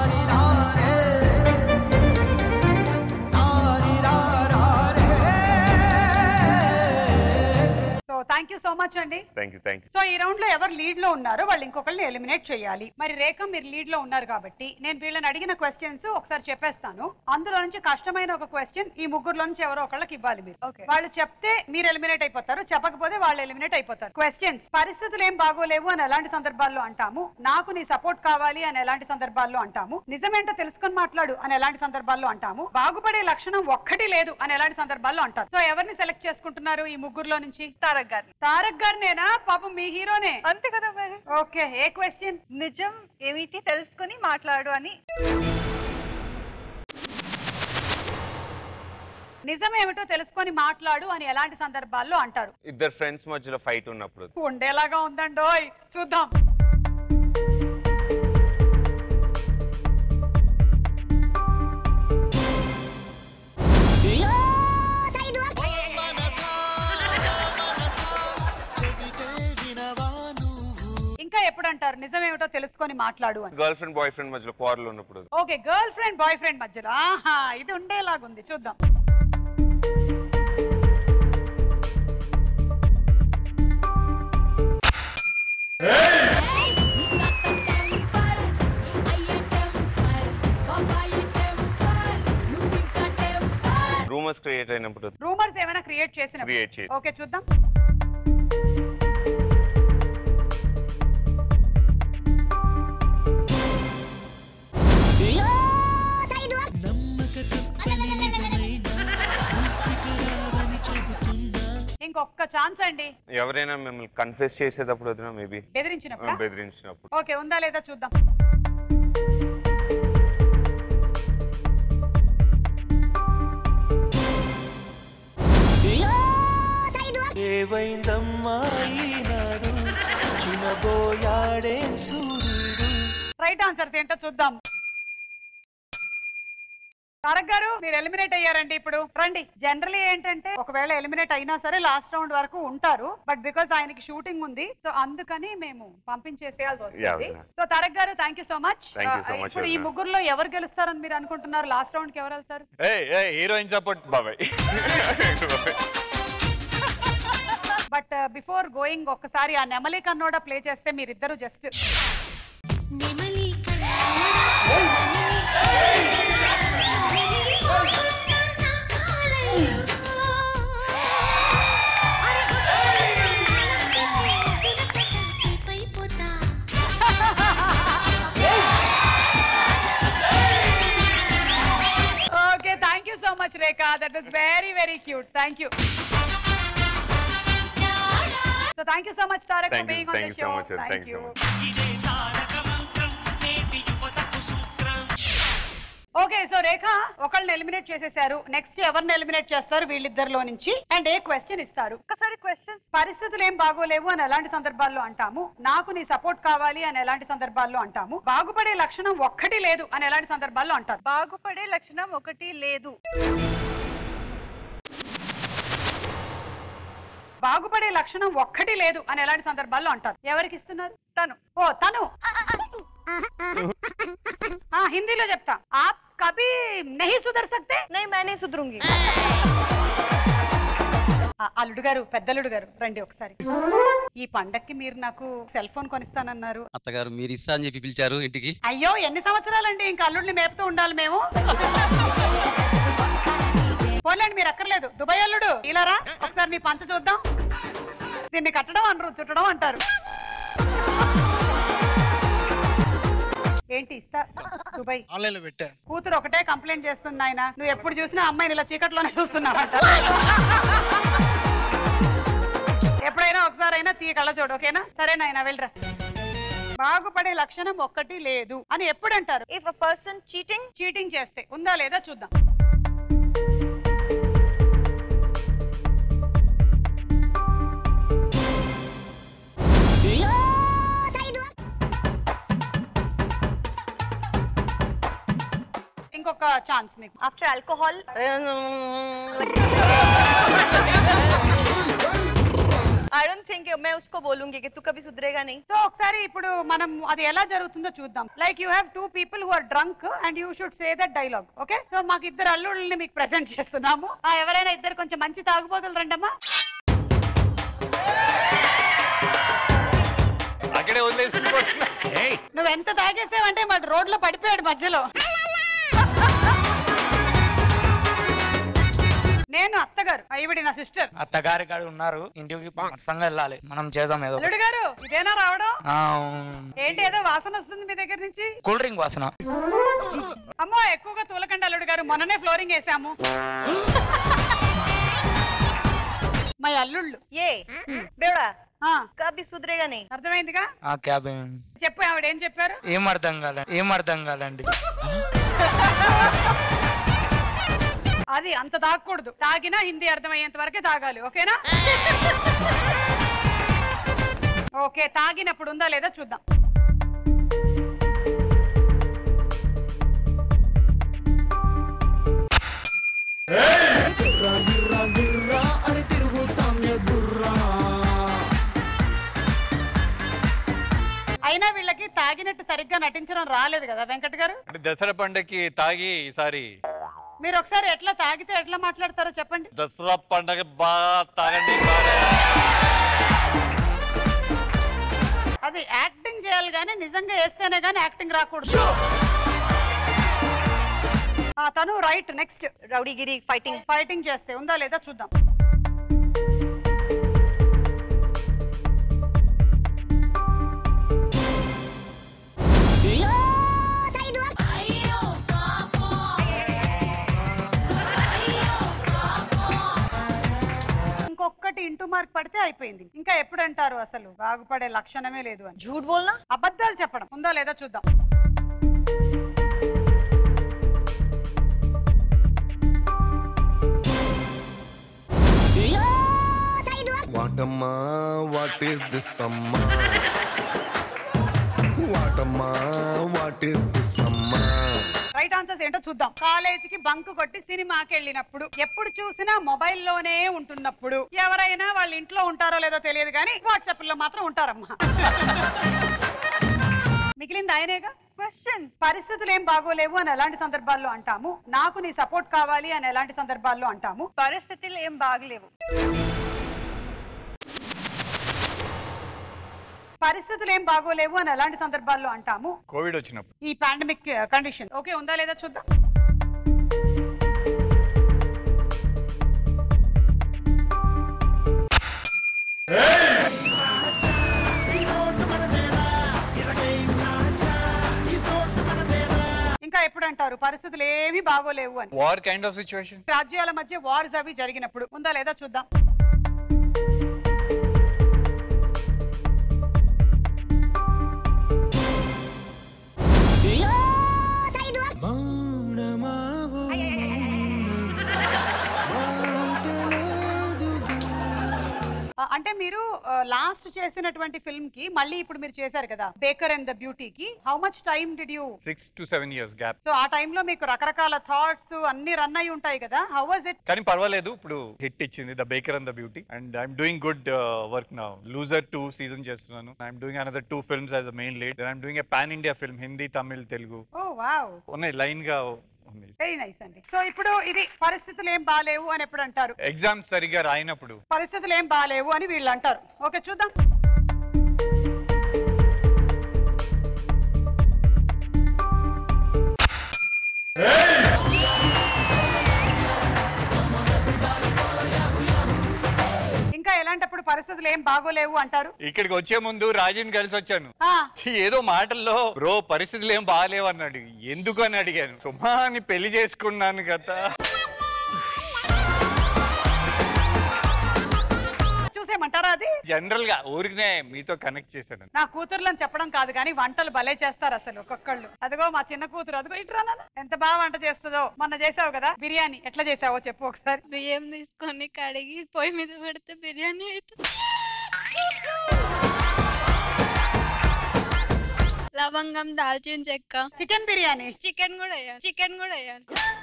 so thank you so much అండి
thank you thank you
so ఈ రౌండ్ లో ఎవరు లీడ్ లో ఉన్నారో వాళ్ళు ఇంకొకరిని ఎలిమినేట్ చేయాలి మరి రేఖ మీరు లీడ్ లో ఉన్నారు కాబట్టి నేను వీళ్ళని అడిగిన క్వశ్చన్స్ ఒకసారి చెప్పేస్తాను అందులో నుంచి కష్టమైన ఒక క్వశ్చన్ ఈ ముగ్గురులో నుంచి ఎవరో ఒకళ్ళకి ఇవ్వాలి మీరు వాళ్ళు చెప్తే మీరు ఎలిమినేట్ అయిపోతారు చెప్పకపోతే వాళ్ళు ఎలిమినేట్ అయిపోతారు క్వశ్చన్స్ పరిస్థితులు ఏం బాగోలేవు అని ఎలాంటి సందర్భాల్లో అంటాము నాకు నీ సపోర్ట్ కావాలి అని ఎలాంటి సందర్భాల్లో అంటాము నిజమేంటో తెలుసుకొని మాట్లాడు అని ఎలాంటి సందర్భాల్లో అంటాము బాగుపడే లక్షణం ఒక్కటి లేదు అని ఎలాంటి సందర్భాల్లో అంటారు సో ఎవరిని సెలెక్ట్ చేసుకుంటున్నారు ఈ ముగ్గురులో నుంచి
తారక్ గారిని
తారక్ గారినేనా పాపం మీ హీరోనే
అంతే కదా మరి
ఓకే ఏ క్వశ్చన్
నిజం ఏమిటి తెలుసుకొని మాట్లాడు అని
నిజమేమిటో తెలుసుకొని మాట్లాడు అని ఎలాంటి సందర్భాల్లో అంటారు
ఇద్దరు ఫ్రెండ్స్ మధ్యలో ఫైట్ ఉన్నప్పుడు
ఉండేలాగా ఉందండోయ్ చూద్దాం ఇంకా ఎప్పుడు అంటారు నిజమేమిటో తెలుసుకొని మాట్లాడు అని
గర్ల్ ఫ్రెండ్ బాయ్ ఫ్రెండ్ మధ్యలో క్వార్లు ఉన్నప్పుడు
okay girlfriend boyfriend మధ్యలో ఆహా ఇది ఉండేలాగుంది చూద్దాం
రూమర్స్ క్రియేట్ అయినప్పుడు
రూమర్స్ ఏమైనా క్రియేట్ చేసిన
Create చేసి.
ఓకే చూద్దాం ఇంకొక ఛాన్స్ అండి
ఎవరైనా మిమ్మల్ని కన్ఫెస్ చేసేటప్పుడు వదిన మేబీ
బెదిరించినప్పుడా?
బెదిరించినప్పుడు
ఓకే ఉందా లేదా చూద్దాం
ఏవైందమ్మా ఈనాడు చినబోయాడే సూర్యుడు
రైట్ ఆన్సర్స్ ఏంటో చూద్దాం తారక్ గారు మీరు ఎలిమినేట్ అయ్యారండి ఇప్పుడు రండి జనరలీ ఏంటంటే ఒకవేళ ఎలిమినేట్ అయినా సరే లాస్ట్ రౌండ్ వరకు ఉంటారు బట్ బికాస్ ఆయనకి షూటింగ్ ఉంది సో అందుకని మేము పంపించేసేయాల్సి వస్తుంది
Yeah.
So Tarak garu thank you so much
Thank you so much,
ఇప్పుడు ఈ
Aruna.
ముగ్గురులో ఎవరు గెలుస్తారని మీరు అనుకుంటున్నారు లాస్ట్ రౌండ్ కి ఎవరు వెళ్తారు
హీరోయిన్ సపోర్ట్ బాబాయ్
బట్ బిఫోర్ గోయింగ్ ఒక్కసారి ఆ నెమలి కన్నోడ ప్లే చేస్తే మీరిద్దరు just okay thank you so much Rekha that is very very cute thank you so thank you so much Tarak for
thank you
being on the
thank you so
show
much thank
thank
you
you
so much
okay so Rekha ఒకళ్ళని eliminate చేసేసారు next ఎవరిని eliminate చేస్తారు వీళ్ళిద్దరిలో నుంచి and A question ఇస్తారు
ఒకసారి question
పరిస్థితులు ఏం బాగోలేవు అని ఎలాంటి సందర్భాల్లో అంటాము నాకు నీ సపోర్ట్ కావాలి అని ఎలాంటి సందర్భాల్లో అంటాము బాగుపడే లక్షణం ఒక్కటి లేదు అని ఎలాంటి సందర్భాల్లో అంటారు
బాగుపడే లక్షణం ఒకటి లేదు
బాగుపడే లక్షణం ఒక్కటి లేదు అని ఎలాంటి సందర్భాల్లో అంటారు ఎవరికి ఇస్తున్నారు
తను
ఓ తను ఆ హిందీలో చెప్తా ఆప్ కభీ నహీ సుధర్ సక్తే
नहीं मैं नहीं सुधरूंगी
ఆ, అల్లుడు గారు పెద్దలుడు గారు రండి ఒకసారి ఈ పండక్కి మీరు నాకు సెల్ ఫోన్ కొనిస్తానన్నారు
అత్తగారు మీరు ఇస్తా అని చెప్పి పిలిచారు ఇంటికి
అయ్యో ఎన్ని సంవత్సరాలండి ఇంకా అల్లుడిని మేపుతూ ఉండాలి మేము పోలేండి మీరు అక్కర్లేదు దుబాయ్ అల్లుడు ఇలారా ఒకసారి నీ పంచ చూద్దాం దీన్ని కట్టడం అనరు చుట్టడం అంటారు ఏంటి ఇస్తా దుబాయ్
ఆన్లైన్ లో పెట్టా
కూతురు ఒకటే కంప్లైంట్ చేస్తుంది ఆయన నువ్వు ఎప్పుడు చూసినా అమ్మాయిని ఇలా చీకట్లోనే చూస్తున్నావంట ఎప్పుడైనా ఒకసారి అయినా తీ కళ్ళ చూడు ఓకేనా సరే నాయన వెళ్ళరా బాగుపడే లక్షణం ఒక్కటి లేదు అని ఎప్పుడు అంటారు
if a person cheating
cheating చేస్తే ఉందా లేదా చూద్దాం ఇంకొక ఛాన్స్ మీకు
after alcohol I don't think मैं उसको बोलूंगी कि तू कभी सुधरेगा नहीं
సో ఒకసారి ఇప్పుడు మనం అది ఎలా జరుగుతుందో చూద్దాం like you have two people who are drunk and you should say that dialogue okay so మాకు ఇద్దరు అల్లుళ్ళని మీకు ప్రెజెంట్ చేస్తున్నాము ఆ, ఎవరైనా ఇద్దరు కొంచెం మంచి తాగుబోతులు రండమ్మా
అక్కడే వదిలేసి
నువ్వు ఎంత తాగేసావంటే మా రోడ్లో పడిపోయాడు మధ్యలో నేను అత్తగారు ఈవిడి నా సిస్టర్
అత్తగారి కాడ ఉన్నారు ఇంటికి సంగా వెళ్ళాలి మనం చేద్దాం ఏదో
అల్లుడు గారు ఇదేనా రావడం
ఆ,
ఏంటి ఏదో వాసన వస్తుంది మీ దగ్గర నుంచి
కూల్ డ్రింక్ వాసన
అమ్మో ఎక్కువగా తూలకండి అల్లుడు గారు మొన్ననే ఫ్లోరింగ్ వేసాము మా అల్లుళ్ళు
ये बेवड़ा
ఆ,
कभी सुधरेगा नहीं
అర్థమైందిగా
ఆ క్యాబ్
చెప్పు ఆవిడ ఏం చెప్పారు
ఏం అర్థం కాలండి ఏం అర్థం కాలండి
అది అంత తాగకూడదు తాగినా హిందీ అర్థమయ్యేంత వరకే తాగాలి ఓకేనా ఓకే తాగినప్పుడు ఉందా లేదా చూద్దాం అయినా వీళ్ళకి తాగినట్టు సరిగ్గా నటించడం రాలేదు కదా వెంకట్ గారు
అంటే దసరా పండగకి తాగి ఈసారి
మీరు ఒకసారి ఎట్లా తాగితే ఎట్లా మాట్లాడతారో చెప్పండి
దసరా పండగ బాగా తాగండి
అది యాక్టింగ్ చేయాలి కానీ నిజంగా వేస్తేనే కానీ యాక్టింగ్ రాకూడదు ఆ, తను రైట్ నెక్స్ట్
రౌడీగిరి ఫైటింగ్
ఫైటింగ్ చేస్తే ఉందా లేదా చూద్దాం ఇంకొకటి ఇంటూ మార్క్ పడితే అయిపోయింది ఇంకా ఎప్పుడు అంటారు అసలు బాగుపడే లక్షణమే లేదు అని
झूठ बोलना
అబద్ధాలు చెప్పడం ఉందా లేదా చూద్దాం
వాటమ్మా వాట్ ఈస్ దిస్ అమ్మా వాటమ్మా వాట్ ఈస్ దిస్ అమ్మా
రైట్ ఆన్సర్స్ ఏంటో చూద్దాం కాలేజీకి బంక్ కొట్టి సినిమాకి వెళ్ళినప్పుడు ఎప్పుడు చూసినా మొబైల్ లోనే ఉంటున్నప్పుడు ఎవరైనా వాళ్ళ ఇంట్లో ఉంటారో లేదో తెలియదు కానీ వాట్సాప్ లో మాత్రం ఉంటారమ్మా మిగిలింది ఆయనేగా క్వశ్చన్ పరిస్థితులు ఏం బాగోలేవు అని ఎలాంటి సందర్భాల్లో అంటాము నాకు నీ సపోర్ట్ కావాలి అని ఎలాంటి సందర్భాల్లో అంటాము
పరిస్థితులు ఏం బాగలేవు
పరిస్థితులు ఏం బాగోలేవు అని ఎలాంటి సందర్భాల్లో అంటాము
కోవిడ్ వచ్చినప్పుడు
ఈ పాండమిక్ కండిషన్ ఓకే ఉందా లేదా చూద్దాం ఇంకా ఎప్పుడు అంటారు పరిస్థితులు ఏమీ బాగోలేవు అని
వార్ కైండ్ ఆఫ్ సిచ్యువేషన్
రాజ్యాల మధ్య వార్స్ అవి జరిగినప్పుడు ఉందా లేదా చూద్దాం ఆ, అంటే మీరు లాస్ట్ చేసినటువంటి ఫిల్మ్ కి మళ్ళీ ఇప్పుడు మీరు చేశారు కదా బేకర్ అండ్ ద బ్యూటీ కి how much time did you
six to seven years gap
so ఆ టైంలో మీకు రకరకాల థాట్స్ అన్ని రన్ అయి ఉంటాయి కదా హౌ వాజ్ ఇట్
కానీ పర్వాలేదు ఇప్పుడు హిట్ ఇచ్చింది the baker and the beauty and I'm doing good work నా లూజర్ టూ సీజన్ చేస్తున్నాను I'm doing another two films as a main lead I'm doing a pan India film Hindi Tamil Telugu
oh wow
ఉన్నాయి line గా ఉంది
very nice అండి so ఇప్పుడు ఇది పరిస్థితులు ఏం బాలేవు అని ఎప్పుడు అంటారు
ఎగ్జామ్స్ సరిగా రాయినప్పుడు
పరిస్థితులు ఏం బాలేవు అని వీళ్ళు అంటారు ఓకే చూద్దాం ఇంకా ఎలాంటప్పుడు పరిస్థితులు ఏం బాగోలేవు అంటారు
ఇక్కడికి వచ్చే ముందు రాజీని కలిసి వచ్చాను
ఆ,
ఏదో మాటల్లో బ్రో పరిస్థితులు ఏం బాగాలేవు అన్నాడు ఎందుకు అని అడిగాను సుమాని పెళ్లి చేసుకున్నాను కదా
చేయమంటారా అది
జనరల్ గా ఊరికనే మీతో కనెక్ట్ చేశాను
నా కూతుర్లని చెప్పడం కాదు కానీ వంటలు భలే చేస్తారు అసలు ఒక్కొక్కళ్ళు అదిగో మా చిన్న కూతురు అదిగో ఇట్రా నాన్న. ఎంత బాగా వంట చేస్తుందో మొన్న చేసావు కదా బిర్యానీ ఎట్లా చేసావో చెప్పు ఒకసారి
బియ్యం తీసుకొని కడిగి పొయ్యి మీద పెడితే బిర్యానీ అవుతుంది లవంగం దాల్చిన చెక్క
చికెన్ బిర్యానీ
చికెన్ కూడా వేయాలి చికెన్ కూడా వేయాలి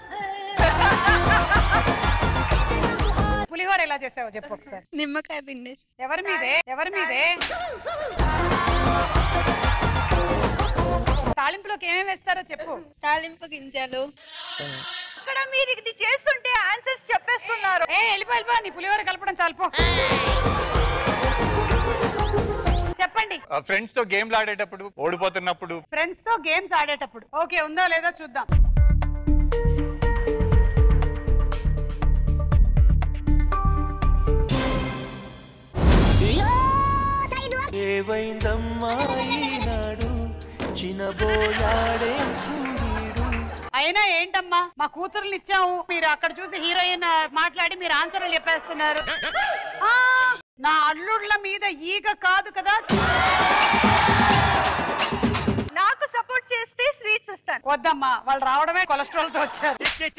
పులిహోర ఎలా చేసావో చెప్పు ఒకసారి
నిమ్మకాయ పిండేసి
ఎవరి మీదే ఎవరి మీదే తాలింపులోకి ఏమేమి వేస్తారో చెప్పు
తాలింపు గింజలు
ఇక్కడ మీరు ఇది చేస్తుంటే ఆన్సర్స్ చెప్పేస్తున్నారు
ఏ వెళ్ళిపో వెళ్ళిపో నీ పులిహోర కలపడం చాలుపో చెప్పండి
ఫ్రెండ్స్ తో గేమ్లు ఆడేటప్పుడు ఓడిపోతున్నప్పుడు
ఫ్రెండ్స్ తో గేమ్స్ ఆడేటప్పుడు ఓకే ఉందో లేదో చూద్దాం
ఏవైందమ్మా ఈనాడు చినబోయాడే సూర్యుడు
అయినా ఏంటమ్మా మా కూతుర్ని ఇచ్చాము మీరు అక్కడ చూసి హీరోయిన్ మాట్లాడి మీరు ఆన్సర్లు చెప్పేస్తున్నారు ఆ, నా అల్లుళ్ళ మీద ఈగ కాదు కదా
నాకు సపోర్ట్ చేస్తే స్వీట్స్ ఇస్తాను
వద్దమ్మా వాళ్ళు రావడమే కొలెస్ట్రాల్ తో వచ్చారు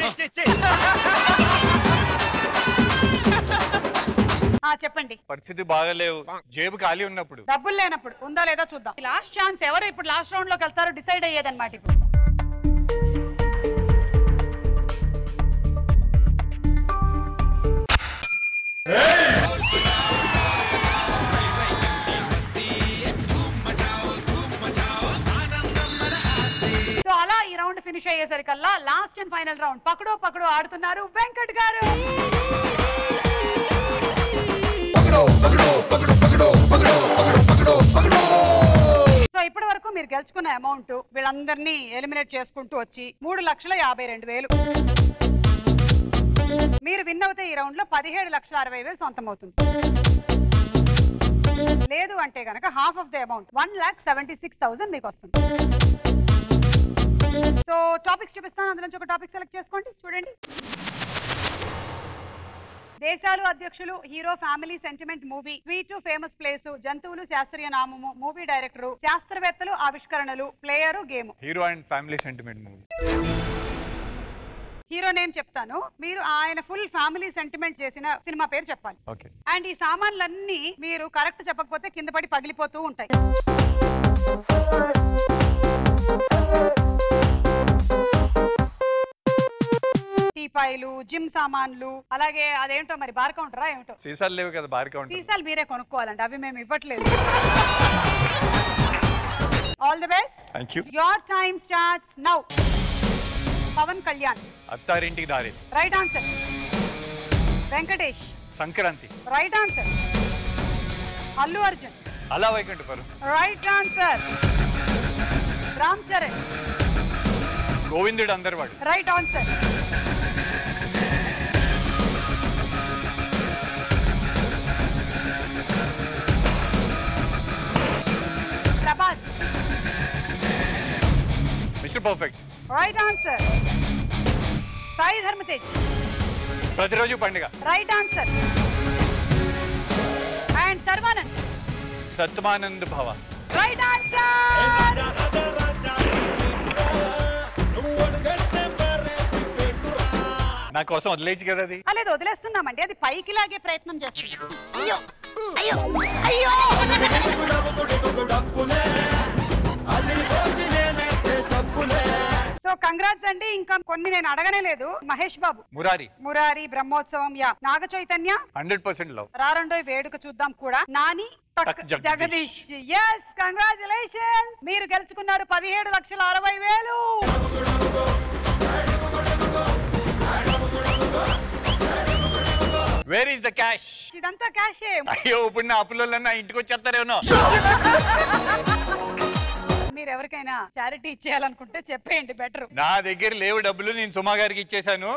ఆ, చెప్పండి
పరిస్థితి బాగలేవు జేబు ఖాళీ ఉన్నప్పుడు
డబ్బులు లేనప్పుడు ఉందా లేదో చూద్దాం లాస్ట్ ఛాన్స్ ఎవరు ఇప్పుడు లాస్ట్ రౌండ్ లోకి వెళ్తారో డిసైడ్ అయ్యేదన్నమాట ఇప్పుడు సో అలా ఈ రౌండ్ ఫినిష్ అయ్యేసరికల్లా లాస్ట్ అండ్ ఫైనల్ రౌండ్ పకడో పకడో ఆడుతున్నారు వెంకట్ గారు సో ఇప్పటి వరకు మీరు గెలుచుకున్న అమౌంట్ వీళ్ళందరినీ ఎలిమినేట్ చేసుకుంటూ వచ్చి మూడు లక్షల యాభై రెండు వేలు మీరు విన్ అవుతే ఈ రౌండ్ లో పదిహేడు లక్షల అరవై వేలు సొంతం అవుతుంది లేదు అంటే గనక half of the amount one lock seventy six thousand మీకు వస్తుంది సో టాపిక్స్ చూపిస్తాను అందులో నుంచి ఒక టాపిక్ సెలెక్ట్ చేసుకోండి చూడండి దేశాలు అధ్యక్షులు hero family sentiment movie sweet famous place జంతువులు శాస్త్రీయ నామము మూవీ డైరెక్టరు శాస్త్రవేత్తలు ఆవిష్కరణలు player game
hero and family sentiment movie
hero name చెప్తాను మీరు ఆయన ఫుల్ ఫ్యామిలీ సెంటిమెంట్ చేసిన సినిమా పేరు చెప్పాలి
ఓకే
అండ్ ఈ సామాన్లన్నీ మీరు కరెక్ట్ చెప్పకపోతే కింద పడి పగిలిపోతూ ఉంటాయి టీపాయిలు జిమ్ సామాన్లు అలాగే అదేంటో మరి బార్ కౌంటరా ఏమిటో
సీసాలు లేవు కదా బార్ కౌంటర్
సీసాలు మీరే కొనుక్కోవాలండి అవి మేము ఇవ్వట్లేదు all the best
thank you
your time starts now Pawan Kalyan
Attarintiki Daredi
right answer Venkatesh
Sankranthi
right answer Allu Arjun
Ala Vaikunthapuram
right answer Ram Charan
Govindudu Andarivaadu
right answer Prabhas
mister perfect
right answer Sai Dharamtej
Prathiroju Pandage
right answer and Sharwanand
సత్మానంద్ భవ
రైట్ ఆన్సర్
నా కోసం వదిలేచ్చు కదా అది
లేదు వదిలేస్తున్నామండి అది పైకి లాగే ప్రయత్నం చేస్తుంది అయ్యో అయ్యో అయ్యో సో కంగ్రాట్స్ అండి ఇంకా కొన్ని నేను అడగనే లేదు Mahesh Babu
Murari
Murari Brahmotsavam yeah Naga Chaitanya
hundred percent love
Rarandoi Veduka Chuddam కూడా నాని టక్
టక్ జగదీష్.
జగదీష్ ఎస్ కంగ్రాచులేషన్స్ మీరు గెలుచుకున్నారు పదిహేడు లక్షల అరవై వేలు
వేర్ ఈస్ ద క్యాష్
ఇదంతా క్యాషే
అయ్యో ఇప్పుడు నా అప్పులలో నా ఇంటికి వచ్చేస్తారేమో
మీరు ఎవరికైనా చారిటీ ఇచ్చేయాలనుకుంటే చెప్పేయండి బెటర్
నా దగ్గర లేవు డబ్బులు నేను సుమా గారికి ఇచ్చేసాను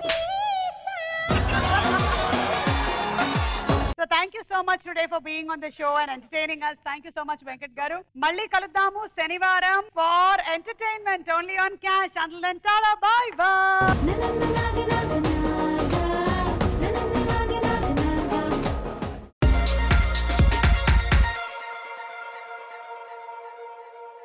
so thank you so much today for being on the show and entertaining us thank you so much Venkat garu మళ్ళీ కలుద్దాము శనివారం for entertainment only on cash అందులో బాయ్ బాయ్